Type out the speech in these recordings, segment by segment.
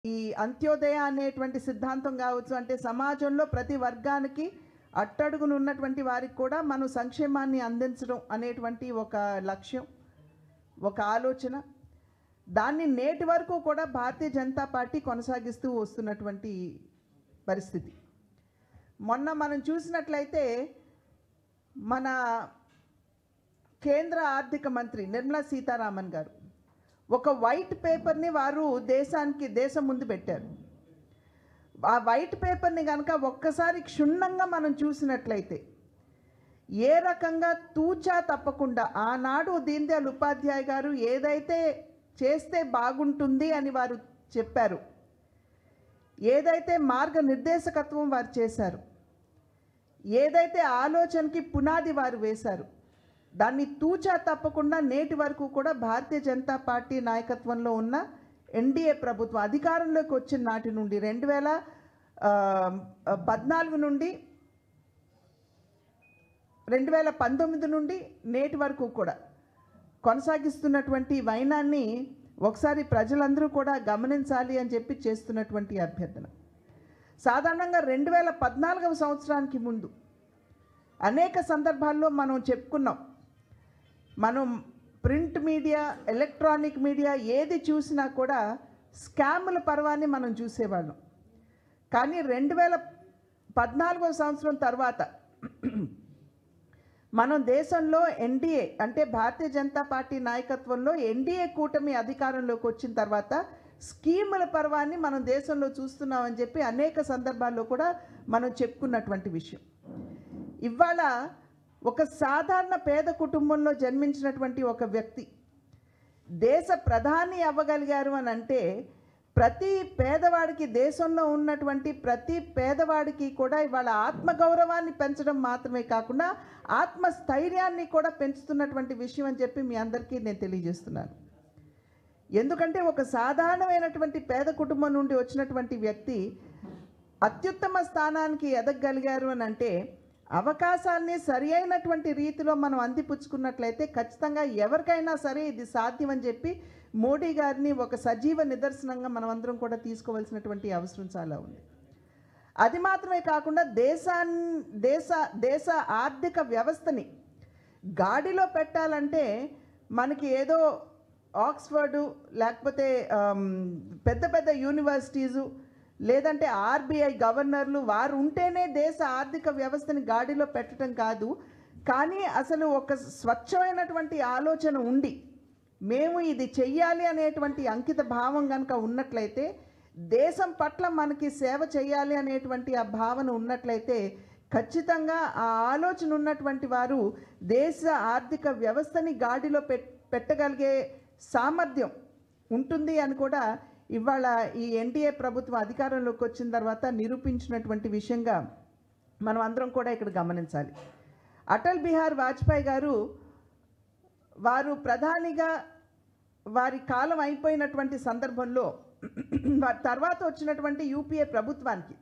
ఈ అంత్యోదయ అనేటువంటి సిద్ధాంతం కావచ్చు అంటే సమాజంలో ప్రతి వర్గానికి అట్టడుగున ఉన్నటువంటి వారికి కూడా మనం సంక్షేమాన్ని అందించడం అనేటువంటి ఒక లక్ష్యం ఒక ఆలోచన దాన్ని నేటి వరకు కూడా భారతీయ జనతా పార్టీ కొనసాగిస్తూ వస్తున్నటువంటి పరిస్థితి మొన్న మనం చూసినట్లయితే మన కేంద్ర ఆర్థిక మంత్రి నిర్మలా సీతారామన్ గారు ఒక వైట్ పేపర్ని వారు దేశానికి దేశం ముందు పెట్టారు ఆ వైట్ పేపర్ని కనుక ఒక్కసారి క్షుణ్ణంగా మనం చూసినట్లయితే ఏ రకంగా తూచా తప్పకుండా ఆనాడు దీన్ దయాళ్ ఉపాధ్యాయ గారు ఏదైతే చేస్తే బాగుంటుంది అని వారు చెప్పారు ఏదైతే మార్గనిర్దేశకత్వం వారు చేశారు ఏదైతే ఆలోచనకి పునాది వారు వేశారు దాన్ని తూచా తప్పకుండా నేటి వరకు కూడా భారతీయ జనతా పార్టీ నాయకత్వంలో ఉన్న ఎన్డీఏ ప్రభుత్వం అధికారంలోకి వచ్చిన నాటి నుండి రెండు వేల ఆ, పద్నాలుగు నుండి రెండు వేల పంతొమ్మిది నుండి నేటి వరకు కూడా కొనసాగిస్తున్నటువంటి వైనాన్ని ఒకసారి ప్రజలందరూ కూడా గమనించాలి అని చెప్పి చేస్తున్నటువంటి అభ్యర్థన సాధారణంగా రెండు వేల పద్నాలుగవ సంవత్సరానికి ముందు అనేక సందర్భాల్లో మనం చెప్పుకున్నాం మనం ప్రింట్ మీడియా ఎలక్ట్రానిక్ మీడియా ఏది చూసినా కూడా స్కాముల పర్వాన్ని మనం చూసేవాళ్ళం కానీ రెండు వేల పద్నాలుగవ సంవత్సరం తర్వాత మనం దేశంలో ఎన్డీఏ అంటే భారతీయ జనతా పార్టీ నాయకత్వంలో ఎన్డీఏ కూటమి అధికారంలోకి వచ్చిన తర్వాత స్కీముల పర్వాన్ని మనం దేశంలో చూస్తున్నామని చెప్పి అనేక సందర్భాల్లో కూడా మనం చెప్పుకున్నటువంటి విషయం ఇవాళ ఒక సాధారణ పేద కుటుంబంలో జన్మించినటువంటి ఒక వ్యక్తి దేశ ప్రధాని అవ్వగలిగారు అని అంటే ప్రతి పేదవాడికి దేశంలో ఉన్నటువంటి ప్రతి పేదవాడికి కూడా ఇవాళ ఆత్మగౌరవాన్ని పెంచడం మాత్రమే కాకుండా ఆత్మస్థైర్యాన్ని కూడా పెంచుతున్నటువంటి విషయం అని చెప్పి మీ అందరికీ నేను తెలియజేస్తున్నాను ఎందుకంటే ఒక సాధారణమైనటువంటి పేద కుటుంబం నుండి వచ్చినటువంటి వ్యక్తి అత్యుత్తమ స్థానానికి ఎదగగలిగారు అని అంటే అవకాశాన్ని సరి అయినటువంటి రీతిలో మనం అందిపుచ్చుకున్నట్లయితే ఖచ్చితంగా ఎవరికైనా సరే ఇది సాధ్యం అని చెప్పి మోడీ గారిని ఒక సజీవ నిదర్శనంగా మనం అందరం కూడా తీసుకోవాల్సినటువంటి అవసరం చాలా ఉంది అది మాత్రమే కాకుండా దేశాన్ దేశ దేశ ఆర్థిక వ్యవస్థని గాడిలో పెట్టాలంటే మనకి ఏదో ఆక్స్ఫర్డు లేకపోతే ఆమ్, పెద్ద పెద్ద యూనివర్సిటీసు లేదంటే ఆర్బీఐ గవర్నర్లు వారు ఉంటేనే దేశ ఆర్థిక వ్యవస్థని గాడిలో పెట్టడం కాదు కానీ అసలు ఒక స్వచ్ఛమైనటువంటి ఆలోచన ఉండి మేము ఇది చెయ్యాలి అనేటువంటి అంకిత భావం కనుక ఉన్నట్లయితే దేశం పట్ల మనకి సేవ చేయాలి అనేటువంటి ఆ భావన ఉన్నట్లయితే ఖచ్చితంగా ఆ ఆలోచన ఉన్నటువంటి వారు దేశ ఆర్థిక వ్యవస్థని గాడిలో పెట్ పెట్టగలిగే సామర్థ్యం ఉంటుంది అని కూడా ఇవాళ ఈ ఎన్డీఏ ప్రభుత్వం అధికారంలోకి వచ్చిన తర్వాత నిరూపించినటువంటి విషయంగా మనం అందరం కూడా ఇక్కడ గమనించాలి అటల్ బిహార్ వాజ్పేయి గారు వారు ప్రధానిగా వారి కాలం అయిపోయినటువంటి సందర్భంలో వారి తర్వాత వచ్చినటువంటి యూపీఏ ప్రభుత్వానికి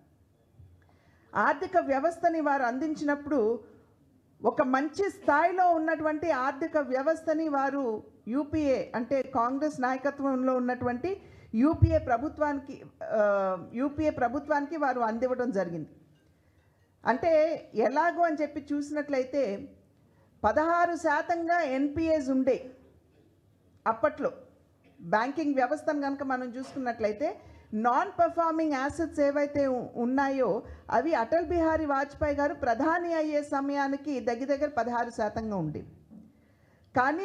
ఆర్థిక వ్యవస్థని వారు అందించినప్పుడు ఒక మంచి స్థాయిలో ఉన్నటువంటి ఆర్థిక వ్యవస్థని వారు యూపీఏ అంటే కాంగ్రెస్ నాయకత్వంలో ఉన్నటువంటి యూపీఏ ప్రభుత్వానికి ఆ, యూపీఏ ప్రభుత్వానికి వారు అందివ్వడం జరిగింది అంటే ఎలాగో అని చెప్పి చూసినట్లయితే పదహారు శాతంగా ఎన్పిఏస్ ఉండే అప్పట్లో బ్యాంకింగ్ వ్యవస్థను కనుక మనం చూసుకున్నట్లయితే నాన్ పర్ఫార్మింగ్ యాసెట్స్ ఏవైతే ఉ- ఉన్నాయో అవి అటల్ బిహారీ వాజ్పేయి గారు ప్రధాని అయ్యే సమయానికి దగ్గర దగ్గర పదహారు శాతంగా ఉండేవి కానీ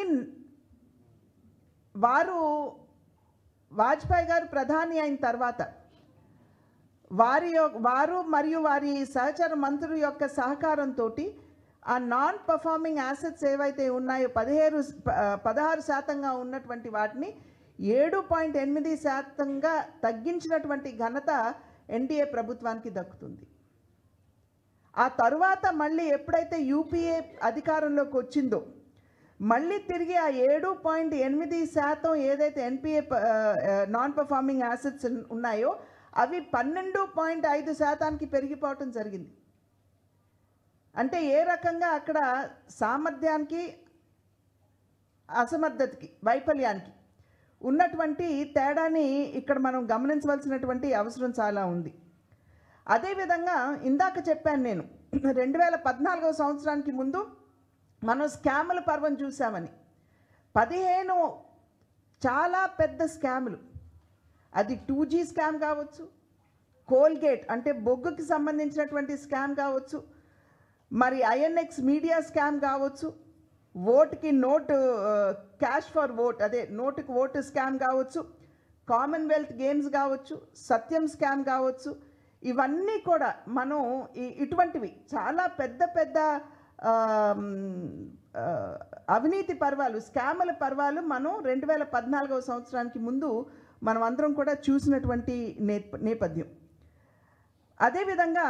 వారు వాజ్పేయి గారు ప్రధాని అయిన తర్వాత వారి యొ- వారు మరియు వారి సహచర మంత్రుల యొక్క సహకారంతో ఆ నాన్ పర్ఫార్మింగ్ యాసెట్స్ ఏవైతే ఉన్నాయో పదిహేడు ప- పదహారు శాతంగా ఉన్నటువంటి వాటిని ఏడు పాయింట్ ఎనిమిది శాతంగా తగ్గించినటువంటి ఘనత ఎన్డీఏ ప్రభుత్వానికి దక్కుతుంది ఆ తరువాత మళ్ళీ ఎప్పుడైతే యూపీఏ అధికారంలోకి వచ్చిందో మళ్ళీ తిరిగి ఆ ఏడు పాయింట్ ఎనిమిది శాతం ఏదైతే ఎన్పిఏ నాన్ పర్ఫార్మింగ్ యాసెట్స్ ఉన్నాయో అవి పన్నెండు పాయింట్ ఐదు శాతానికి పెరిగిపోవటం జరిగింది అంటే ఏ రకంగా అక్కడ సామర్థ్యానికి అసమర్థతకి వైఫల్యానికి ఉన్నటువంటి తేడాని ఇక్కడ మనం గమనించవలసినటువంటి అవసరం చాలా ఉంది అదేవిధంగా ఇందాక చెప్పాను నేను రెండు వేల పద్నాలుగవ సంవత్సరానికి ముందు మనం స్కాముల పర్వం చూసామని పదిహేను చాలా పెద్ద స్కాములు అది టూ జీ స్కామ్ కావచ్చు కోల్గేట్ అంటే బొగ్గుకి సంబంధించినటువంటి స్కామ్ కావచ్చు మరి ఐఎన్ఎక్స్ మీడియా స్కామ్ కావచ్చు ఓటుకి నోటు క్యాష్ ఫర్ ఓట్ అదే నోటుకి ఓటు స్కామ్ కావచ్చు కామన్వెల్త్ గేమ్స్ కావచ్చు సత్యం స్కామ్ కావచ్చు ఇవన్నీ కూడా మనం ఈ- ఇటువంటివి చాలా పెద్ద పెద్ద ఆమ్, ఆ, అవినీతి పర్వాలు స్కాముల పర్వాలు మనం రెండు వేల పద్నాలుగవ సంవత్సరానికి ముందు మనం అందరం కూడా చూసినటువంటి నేప నేపథ్యం అదేవిధంగా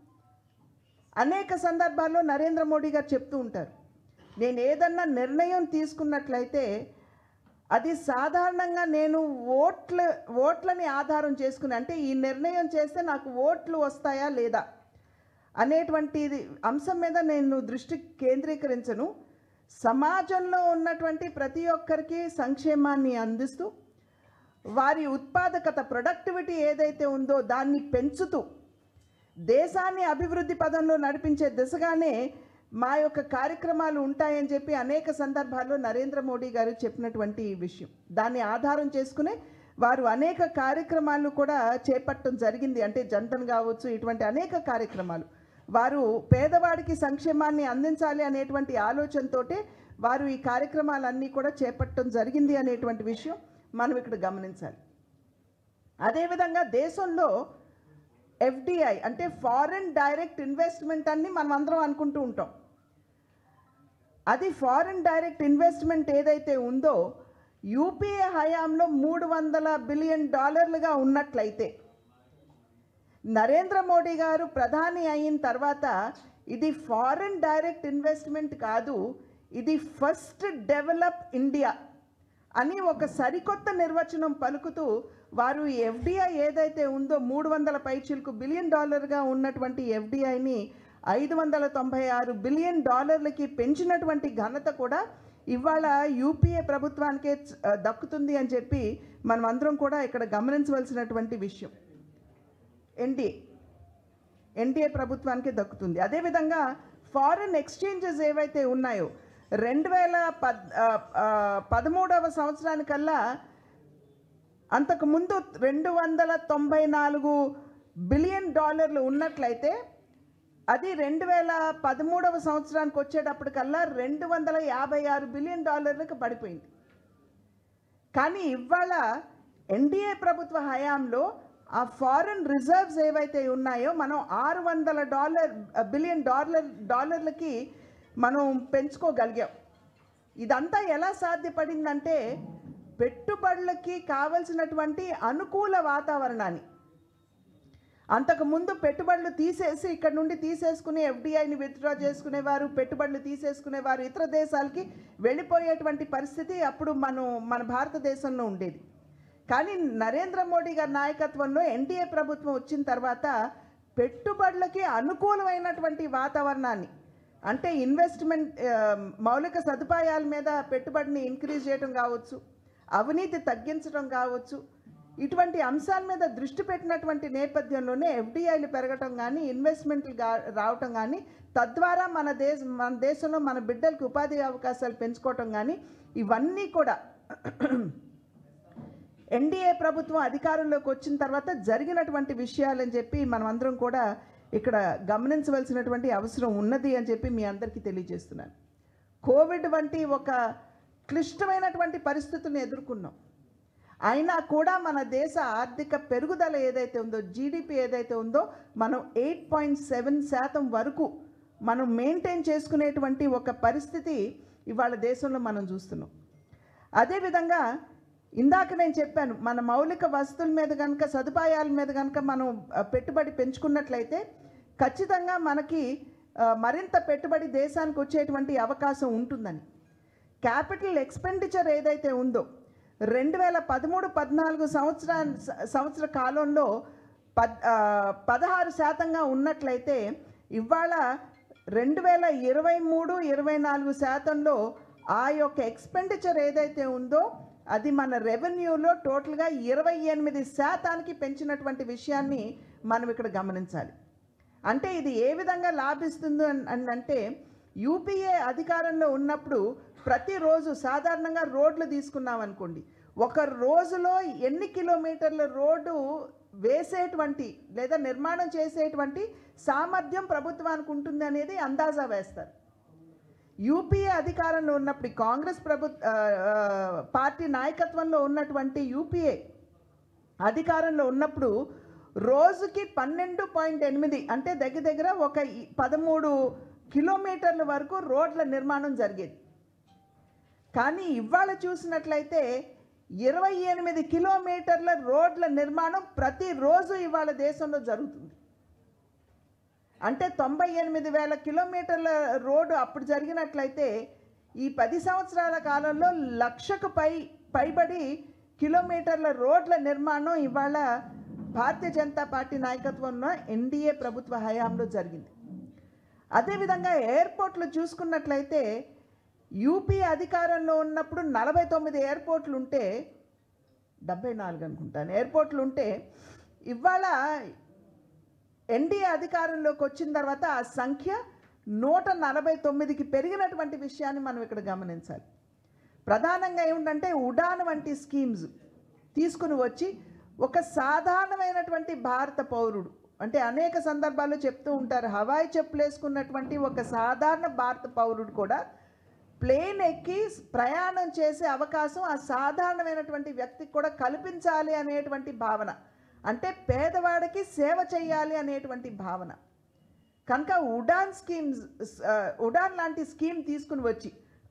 అనేక సందర్భాల్లో నరేంద్ర మోడీ గారు చెప్తూ ఉంటారు నేను ఏదన్నా నిర్ణయం తీసుకున్నట్లయితే అది సాధారణంగా నేను ఓట్ల ఓట్లని ఆధారం చేసుకుని అంటే ఈ నిర్ణయం చేస్తే నాకు ఓట్లు వస్తాయా లేదా అనేటువంటి అంశం మీద నేను దృష్టి కేంద్రీకరించను సమాజంలో ఉన్నటువంటి ప్రతి ఒక్కరికి సంక్షేమాన్ని అందిస్తూ వారి ఉత్పాదకత ప్రొడక్టివిటీ ఏదైతే ఉందో దాన్ని పెంచుతూ దేశాన్ని అభివృద్ధి పదంలో నడిపించే దిశగానే మా యొక్క కార్యక్రమాలు ఉంటాయని చెప్పి అనేక సందర్భాల్లో నరేంద్ర మోడీ గారు చెప్పినటువంటి విషయం దాన్ని ఆధారం చేసుకునే వారు అనేక కార్యక్రమాలు కూడా చేపట్టడం జరిగింది అంటే జంటన్ కావచ్చు ఇటువంటి అనేక కార్యక్రమాలు వారు పేదవాడికి సంక్షేమాన్ని అందించాలి అనేటువంటి ఆలోచనతోటే వారు ఈ కార్యక్రమాలన్నీ కూడా చేపట్టడం జరిగింది అనేటువంటి విషయం మనం ఇక్కడ గమనించాలి అదేవిధంగా దేశంలో ఎఫ్డిఐ అంటే ఫారిన్ డైరెక్ట్ ఇన్వెస్ట్మెంట్ అన్ని మనం అందరం అనుకుంటూ ఉంటాం అది ఫారిన్ డైరెక్ట్ ఇన్వెస్ట్మెంట్ ఏదైతే ఉందో యూపీఏ హయాంలో మూడు వందల బిలియన్ డాలర్లుగా ఉన్నట్లయితే నరేంద్ర మోడీ గారు ప్రధాని అయిన తర్వాత ఇది ఫారిన్ డైరెక్ట్ ఇన్వెస్ట్మెంట్ కాదు ఇది ఫస్ట్ డెవలప్ ఇండియా అని ఒక సరికొత్త నిర్వచనం పలుకుతూ వారు ఈ ఎఫ్డిఐ ఏదైతే ఉందో మూడు వందల పైచిలకు బిలియన్ డాలర్గా ఉన్నటువంటి ఎఫ్డిఐని ఐదు వందల తొంభై ఆరు బిలియన్ డాలర్లకి పెంచినటువంటి ఘనత కూడా ఇవాళ యూపీఏ ప్రభుత్వానికే ఆ, దక్కుతుంది అని చెప్పి మనం అందరం కూడా ఇక్కడ గమనించవలసినటువంటి విషయం ఎన్డీఏ ఎన్డీఏ ప్రభుత్వానికి దక్కుతుంది అదేవిధంగా ఫారిన్ ఎక్స్చేంజెస్ ఏవైతే ఉన్నాయో రెండు వేల పద్ ఆ, ఆ, పదమూడవ సంవత్సరానికల్లా అంతకుముందు రెండు వందల తొంభై నాలుగు బిలియన్ డాలర్లు ఉన్నట్లయితే అది రెండు వేల పదమూడవ సంవత్సరానికి వచ్చేటప్పటికల్లా రెండు వందల యాభై ఆరు బిలియన్ డాలర్లకు పడిపోయింది కానీ ఇవాళ ఎన్డీఏ ప్రభుత్వ హయాంలో ఆ ఫారెన్ రిజర్వ్స్ ఏవైతే ఉన్నాయో మనం ఆరు వందల డాలర్ బిలియన్ డాలర్ డాలర్లకి మనం పెంచుకోగలిగాం ఇదంతా ఎలా సాధ్యపడిందంటే పెట్టుబడులకి కావలసినటువంటి అనుకూల వాతావరణాన్ని అంతకుముందు పెట్టుబడులు తీసేసి ఇక్కడ నుండి తీసేసుకుని ఎఫ్డిఐని విత్డ్రా చేసుకునేవారు పెట్టుబడులు తీసేసుకునేవారు ఇతర దేశాలకి వెళ్ళిపోయేటువంటి పరిస్థితి అప్పుడు మనం మన భారతదేశంలో ఉండేది కానీ నరేంద్ర మోడీ గారి నాయకత్వంలో ఎన్డీఏ ప్రభుత్వం వచ్చిన తర్వాత పెట్టుబడులకి అనుకూలమైనటువంటి వాతావరణాన్ని అంటే ఇన్వెస్ట్మెంట్ ఆ, మౌలిక సదుపాయాల మీద పెట్టుబడిని ఇంక్రీజ్ చేయడం కావచ్చు అవినీతి తగ్గించడం కావచ్చు ఇటువంటి అంశాల మీద దృష్టి పెట్టినటువంటి నేపథ్యంలోనే ఎఫ్డిఐలు పెరగటం కానీ ఇన్వెస్ట్మెంట్లు గా- రావటం కానీ తద్వారా మన దేశ మన దేశంలో మన బిడ్డలకు ఉపాధి అవకాశాలు పెంచుకోవటం కానీ ఇవన్నీ కూడా ఎన్డీఏ ప్రభుత్వం అధికారంలోకి వచ్చిన తర్వాత జరిగినటువంటి విషయాలని చెప్పి మనం అందరం కూడా ఇక్కడ గమనించవలసినటువంటి అవసరం ఉన్నది అని చెప్పి మీ అందరికీ తెలియజేస్తున్నాను కోవిడ్ వంటి ఒక క్లిష్టమైనటువంటి పరిస్థితులను ఎదుర్కొన్నాం అయినా కూడా మన దేశ ఆర్థిక పెరుగుదల ఏదైతే ఉందో జీడిపి ఏదైతే ఉందో మనం ఎయిట్ పాయింట్ సెవెన్ శాతం వరకు మనం మెయింటైన్ చేసుకునేటువంటి ఒక పరిస్థితి ఇవాళ దేశంలో మనం చూస్తున్నాం అదేవిధంగా ఇందాక నేను చెప్పాను మన మౌలిక వసతుల మీద కనుక సదుపాయాల మీద కనుక మనం ఆ, పెట్టుబడి పెంచుకున్నట్లయితే ఖచ్చితంగా మనకి ఆ, మరింత పెట్టుబడి దేశానికి వచ్చేటువంటి అవకాశం ఉంటుందని క్యాపిటల్ ఎక్స్పెండిచర్ ఏదైతే ఉందో రెండు వేల పదమూడు పద్నాలుగు సంవత్సరా సంవత్సర కాలంలో పద్ ఆ, పదహారు శాతంగా ఉన్నట్లయితే ఇవాళ రెండు వేల ఇరవై మూడు ఇరవై నాలుగు శాతంలో ఆ యొక్క ఎక్స్పెండిచర్ ఏదైతే ఉందో అది మన రెవెన్యూలో టోటల్గా ఇరవై ఎనిమిది శాతానికి పెంచినటువంటి విషయాన్ని మనం ఇక్కడ గమనించాలి అంటే ఇది ఏ విధంగా లాభిస్తుందో అన్- అని అంటే యూపీఏ అధికారంలో ఉన్నప్పుడు ప్రతిరోజు సాధారణంగా రోడ్లు తీసుకున్నాం అనుకోండి ఒక రోజులో ఎన్ని కిలోమీటర్ల రోడ్డు వేసేటువంటి లేదా నిర్మాణం చేసేటువంటి సామర్థ్యం ప్రభుత్వానికి ఉంటుంది అనేది అందాజా వేస్తారు యూపీఏ అధికారంలో ఉన్నప్పుడు ఈ కాంగ్రెస్ ప్రభు ఆ, ఆ, పార్టీ నాయకత్వంలో ఉన్నటువంటి యూపీఏ అధికారంలో ఉన్నప్పుడు రోజుకి పన్నెండు పాయింట్ ఎనిమిది అంటే దగ్గర దగ్గర ఒక ఈ- పదమూడు కిలోమీటర్ల వరకు రోడ్ల నిర్మాణం జరిగేది కానీ ఇవాళ చూసినట్లయితే ఇరవై ఎనిమిది కిలోమీటర్ల రోడ్ల నిర్మాణం ప్రతిరోజు ఇవాళ దేశంలో జరుగుతుంది అంటే తొంభై ఎనిమిది వేల కిలోమీటర్ల రోడ్డు అప్పుడు జరిగినట్లయితే ఈ పది సంవత్సరాల కాలంలో లక్షకు పై పైబడి కిలోమీటర్ల రోడ్ల నిర్మాణం ఇవాళ భారతీయ జనతా పార్టీ నాయకత్వంలో ఎన్డీఏ ప్రభుత్వ హయాంలో జరిగింది అదేవిధంగా ఎయిర్పోర్ట్లు చూసుకున్నట్లయితే యూపీ అధికారంలో ఉన్నప్పుడు నలభై తొమ్మిది ఎయిర్పోర్ట్లు ఉంటే డెబ్బై నాలుగు అనుకుంటాను ఎయిర్పోర్ట్లు ఉంటే ఇవాళ ఎన్డీఏ అధికారంలోకి వచ్చిన తర్వాత ఆ సంఖ్య నూట నలభై తొమ్మిదికి పెరిగినటువంటి విషయాన్ని మనం ఇక్కడ గమనించాలి ప్రధానంగా ఏమిటంటే ఉడాన్ వంటి స్కీమ్స్ తీసుకుని వచ్చి ఒక సాధారణమైనటువంటి భారత పౌరుడు అంటే అనేక సందర్భాల్లో చెప్తూ ఉంటారు హవాయి చెప్పులు వేసుకున్నటువంటి ఒక సాధారణ భారత పౌరుడు కూడా ప్లేన్ ఎక్కి ప్రయాణం చేసే అవకాశం ఆ సాధారణమైనటువంటి వ్యక్తికి కూడా కల్పించాలి అనేటువంటి భావన అంటే పేదవాడికి సేవ చేయాలి అనేటువంటి భావన కనుక ఉడాన్ స్కీమ్స్ ఆ, ఉడాన్ లాంటి స్కీమ్ తీసుకుని వచ్చి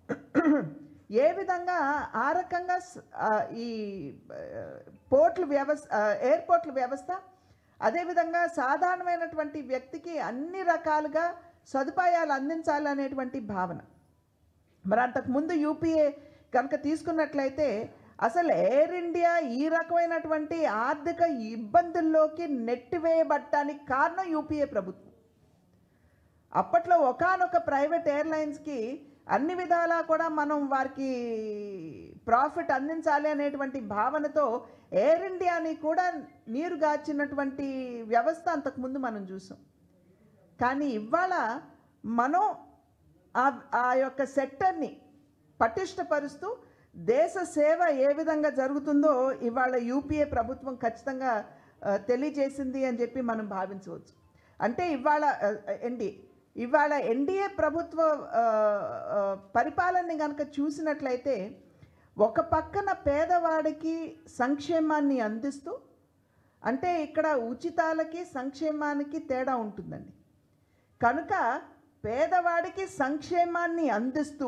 ఏ విధంగా ఆ రకంగా స- ఆ, ఈ ఆ, పోర్ట్ల వ్యవస్థ ఆ, ఎయిర్పోర్ట్ల వ్యవస్థ అదేవిధంగా సాధారణమైనటువంటి వ్యక్తికి అన్ని రకాలుగా సదుపాయాలు అందించాలి అనేటువంటి భావన మరి అంతకుముందు యూపీఏ కనుక తీసుకున్నట్లయితే అసలు ఎయిర్ ఇండియా ఈ రకమైనటువంటి ఆర్థిక ఇబ్బందుల్లోకి నెట్టివేయబట్టానికి కారణం యూపీఏ ప్రభుత్వం అప్పట్లో ఒకానొక ప్రైవేట్ ఎయిర్లైన్స్కి అన్ని విధాలా కూడా మనం వారికి ప్రాఫిట్ అందించాలి అనేటువంటి భావనతో ఎయిర్ ఇండియాని కూడా నీరు గార్చినటువంటి వ్యవస్థ అంతకుముందు మనం చూసాం కానీ ఇవాళ మనం ఆ ఆ యొక్క సెక్టర్ని పటిష్టపరుస్తూ దేశ సేవ ఏ విధంగా జరుగుతుందో ఇవాళ యూపీఏ ప్రభుత్వం ఖచ్చితంగా ఆ, తెలియజేసింది అని చెప్పి మనం భావించవచ్చు అంటే ఇవాళ ఎన్డీ ఇవాళ ఎన్డీఏ ప్రభుత్వ ఆ, ఆ, పరిపాలనని కనుక చూసినట్లయితే ఒక పక్కన పేదవాడికి సంక్షేమాన్ని అందిస్తూ అంటే ఇక్కడ ఉచితాలకి సంక్షేమానికి తేడా ఉంటుందండి కనుక పేదవాడికి సంక్షేమాన్ని అందిస్తూ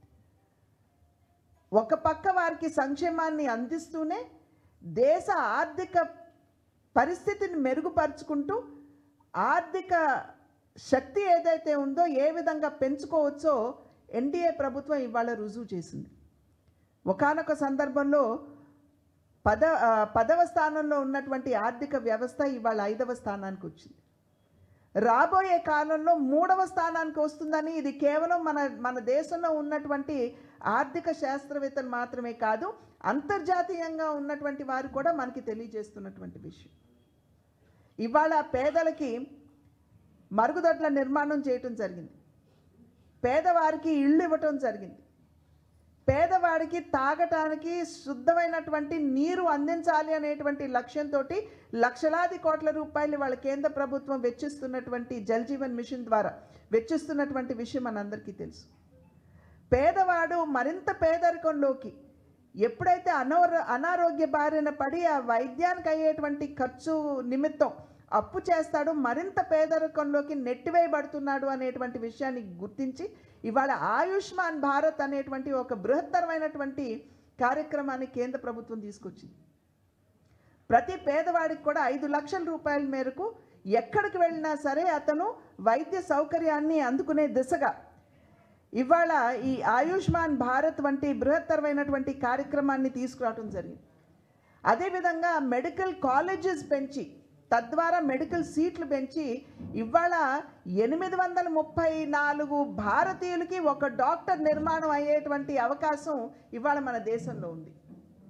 ఒక పక్క వారికి సంక్షేమాన్ని అందిస్తూనే దేశ ఆర్థిక పరిస్థితిని మెరుగుపరుచుకుంటూ ఆర్థిక శక్తి ఏదైతే ఉందో ఏ విధంగా పెంచుకోవచ్చో ఎన్డీఏ ప్రభుత్వం ఇవాళ రుజువు చేసింది ఒకానొక సందర్భంలో పద ఆ, పదవ స్థానంలో ఉన్నటువంటి ఆర్థిక వ్యవస్థ ఇవాళ ఐదవ స్థానానికి వచ్చింది రాబోయే కాలంలో మూడవ స్థానానికి వస్తుందని ఇది కేవలం మన మన దేశంలో ఉన్నటువంటి ఆర్థిక శాస్త్రవేత్తలు మాత్రమే కాదు అంతర్జాతీయంగా ఉన్నటువంటి వారు కూడా మనకి తెలియజేస్తున్నటువంటి విషయం ఇవాళ పేదలకి మరుగుదొడ్ల నిర్మాణం చేయటం జరిగింది పేదవారికి ఇళ్ళు ఇవ్వటం జరిగింది పేదవాడికి తాగటానికి శుద్ధమైనటువంటి నీరు అందించాలి అనేటువంటి లక్ష్యంతో లక్షలాది కోట్ల రూపాయలు వాళ్ళ కేంద్ర ప్రభుత్వం వెచ్చిస్తున్నటువంటి జల్ జీవన్ మిషన్ ద్వారా వెచ్చిస్తున్నటువంటి విషయం మనందరికీ తెలుసు పేదవాడు మరింత పేదరికంలోకి ఎప్పుడైతే అనోర అనారోగ్య బారిన పడి ఆ వైద్యానికి అయ్యేటువంటి ఖర్చు నిమిత్తం అప్పు చేస్తాడో మరింత పేదరికంలోకి నెట్టివేయబడుతున్నాడు అనేటువంటి విషయాన్ని గుర్తించి ఇవాళ ఆయుష్మాన్ భారత్ అనేటువంటి ఒక బృహత్తరమైనటువంటి కార్యక్రమాన్ని కేంద్ర ప్రభుత్వం తీసుకొచ్చింది ప్రతి పేదవాడికి కూడా ఐదు లక్షల రూపాయల మేరకు ఎక్కడికి వెళ్ళినా సరే అతను వైద్య సౌకర్యాన్ని అందుకునే దిశగా ఇవాళ ఈ ఆయుష్మాన్ భారత్ వంటి బృహత్తరమైనటువంటి కార్యక్రమాన్ని తీసుకురావడం జరిగింది అదేవిధంగా మెడికల్ కాలేజెస్ పెంచి తద్వారా మెడికల్ సీట్లు పెంచి ఇవాళ ఎనిమిది వందల ముప్పై నాలుగు భారతీయులకి ఒక డాక్టర్ నిర్మాణం అయ్యేటువంటి అవకాశం ఇవాళ మన దేశంలో ఉంది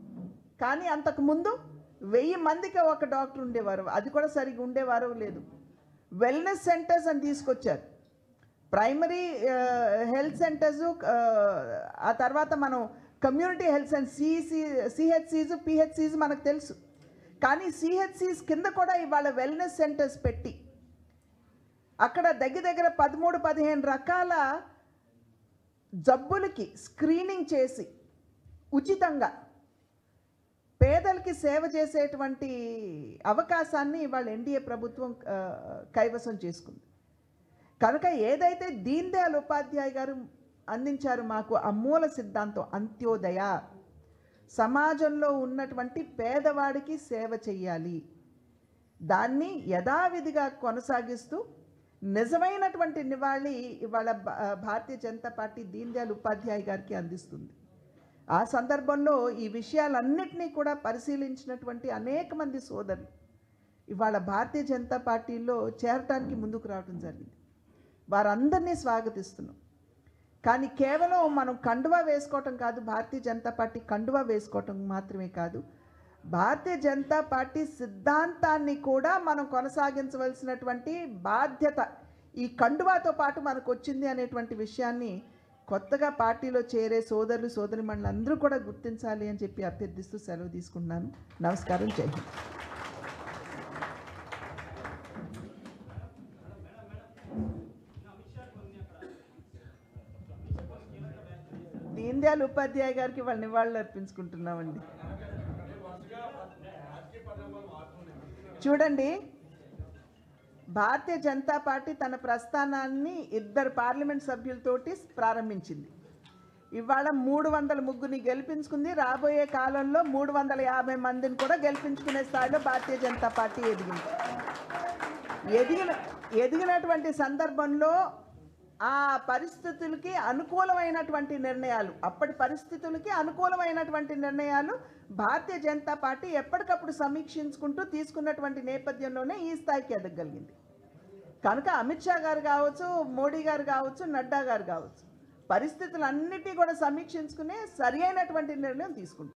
కానీ అంతకు ముందు వెయ్యి మందికి ఒక డాక్టర్ ఉండేవారు అది కూడా సరిగ్గా ఉండేవారు లేదు వెల్నెస్ సెంటర్స్ అని తీసుకొచ్చారు ప్రైమరీ హెల్త్ సెంటర్స్ ఆ తర్వాత మనం కమ్యూనిటీ హెల్త్ సెంటర్ సిసి సిహెచ్సిస్ పిహెచ్సిస్ మనకు తెలుసు కానీ సిహెచ్సిస్ కింద కూడా ఇవాళ వెల్నెస్ సెంటర్స్ పెట్టి అక్కడ దగ్గర దగ్గర పదమూడు పదిహేను రకాల జబ్బులకి స్క్రీనింగ్ చేసి ఉచితంగా పేదలకి సేవ చేసేటువంటి అవకాశాన్ని ఇవాళ ఎన్డీఏ ప్రభుత్వం ఆ, కైవసం చేసుకుంది కనుక ఏదైతే దీన్ దయాళ్ ఉపాధ్యాయ గారు అందించారు మాకు ఆ మూల సిద్ధాంతం అంత్యోదయ సమాజంలో ఉన్నటువంటి పేదవాడికి సేవ చెయ్యాలి దాన్ని యథావిధిగా కొనసాగిస్తూ నిజమైనటువంటి నివాళి ఇవాళ భా- భారతీయ జనతా పార్టీ దీన్ దయాళ్ ఉపాధ్యాయ గారికి అందిస్తుంది ఆ సందర్భంలో ఈ విషయాలన్నింటినీ కూడా పరిశీలించినటువంటి అనేక మంది సోదరులు ఇవాళ భారతీయ జనతా పార్టీలో చేరటానికి ముందుకు రావడం జరిగింది వారందరినీ స్వాగతిస్తున్నాం కానీ కేవలం మనం కండువా వేసుకోవటం కాదు భారతీయ జనతా పార్టీ కండువా వేసుకోవటం మాత్రమే కాదు భారతీయ జనతా పార్టీ సిద్ధాంతాన్ని కూడా మనం కొనసాగించవలసినటువంటి బాధ్యత ఈ కండువాతో పాటు మనకు వచ్చింది అనేటువంటి విషయాన్ని కొత్తగా పార్టీలో చేరే సోదరులు సోదరి అందరూ కూడా గుర్తించాలి అని చెప్పి అభ్యర్థిస్తూ సెలవు తీసుకుంటున్నాను నమస్కారం జై హింద్ దీన్ దయాళ్ ఉపాధ్యాయ గారికి వాళ్ళ నివాళులు అర్పించుకుంటున్నామండి చూడండి భారతీయ జనతా పార్టీ తన ప్రస్థానాన్ని ఇద్దరు పార్లమెంట్ సభ్యులతోటి ప్రారంభించింది ఇవాళ మూడు వందల ముగ్గురిని గెలిపించుకుంది రాబోయే కాలంలో మూడు వందల యాభై మందిని కూడా గెలిపించుకునే స్థాయిలో భారతీయ జనతా పార్టీ ఎదిగింది ఎదిగిన ఎదిగినటువంటి సందర్భంలో ఆ పరిస్థితులకి అనుకూలమైనటువంటి నిర్ణయాలు అప్పటి పరిస్థితులకి అనుకూలమైనటువంటి నిర్ణయాలు భారతీయ జనతా పార్టీ ఎప్పటికప్పుడు సమీక్షించుకుంటూ తీసుకున్నటువంటి నేపథ్యంలోనే ఈ స్థాయికి ఎదగలిగింది కనుక అమిత్ షా గారు కావచ్చు మోడీ గారు కావచ్చు నడ్డా గారు కావచ్చు పరిస్థితులన్నిటినీ కూడా సమీక్షించుకునే సరి అయినటువంటి నిర్ణయం తీసుకుంటారు